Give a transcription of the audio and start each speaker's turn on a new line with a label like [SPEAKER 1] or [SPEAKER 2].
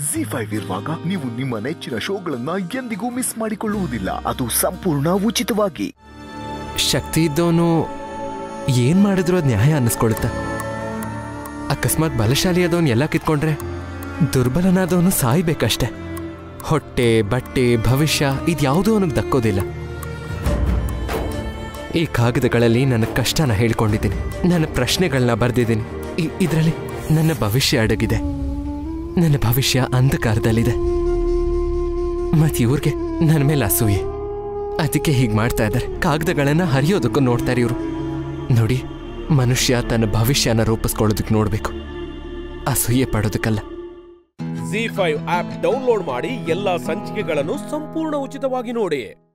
[SPEAKER 1] G five ಇರುವಾಗ ನೀವು ನಿಮ್ಮ ನೆಚ್ಚಿನ ಶೋಗಳನ್ನ ಎಂದಿಗೂ ಮಿಸ್ ಮಾಡಿಕೊಳ್ಳುವುದಿಲ್ಲ ಅದು ಸಂಪೂರ್ಣ ಉಚಿತವಾಗಿ
[SPEAKER 2] ಶಕ್ತಿ ಇದ್ದವನು ಏನ್ ಮಾಡಿದ್ರು ಅದು ನ್ಯಾಯ ಅನ್ನಿಸ್ಕೊಳುತ್ತೆ ಅಕಸ್ಮಾತ್ ಬಲಶಾಲಿ ಆದವನು ಎಲ್ಲ ಕಿತ್ಕೊಂಡ್ರೆ ದುರ್ಬಲನಾದವನು ಸಾಯ್ಬೇಕಷ್ಟೆ ಹೊಟ್ಟೆ ಬಟ್ಟೆ ಭವಿಷ್ಯ ಇದ್ಯಾವುದೂ ಅವನಿಗೆ ದಕ್ಕೋದಿಲ್ಲ ಈ ಕಾಗದಗಳಲ್ಲಿ ನನ್ನ ಕಷ್ಟನ ಹೇಳ್ಕೊಂಡಿದ್ದೀನಿ ನನ್ನ ಪ್ರಶ್ನೆಗಳನ್ನ ಬರೆದಿದ್ದೀನಿ ಇದರಲ್ಲಿ ನನ್ನ ಭವಿಷ್ಯ ಅಡಗಿದೆ ನನ್ನ ಭವಿಷ್ಯ ಅಂಧಕಾರದಲ್ಲಿದೆ ಮತ್ ಇವ್ರಿಗೆ ನನ್ನ ಮೇಲೆ ಅಸೂಯೆ ಅದಕ್ಕೆ ಹೀಗೆ ಮಾಡ್ತಾ ಇದ್ದಾರೆ ಕಾಗದಗಳನ್ನ ಹರಿಯೋದಕ್ಕೂ ನೋಡ್ತಾರೆ ಇವರು ನೋಡಿ ಮನುಷ್ಯ ತನ್ನ ಭವಿಷ್ಯನ ರೂಪಿಸ್ಕೊಳ್ಳೋದಕ್ಕೆ ನೋಡ್ಬೇಕು ಅಸೂಯೆ ಪಡೋದಕ್ಕಲ್ಲ
[SPEAKER 3] ಜಿ ಫೈವ್ ಆಪ್ ಡೌನ್ಲೋಡ್ ಮಾಡಿ ಎಲ್ಲಾ ಸಂಚಿಕೆಗಳನ್ನು ಸಂಪೂರ್ಣ ಉಚಿತವಾಗಿ ನೋಡಿ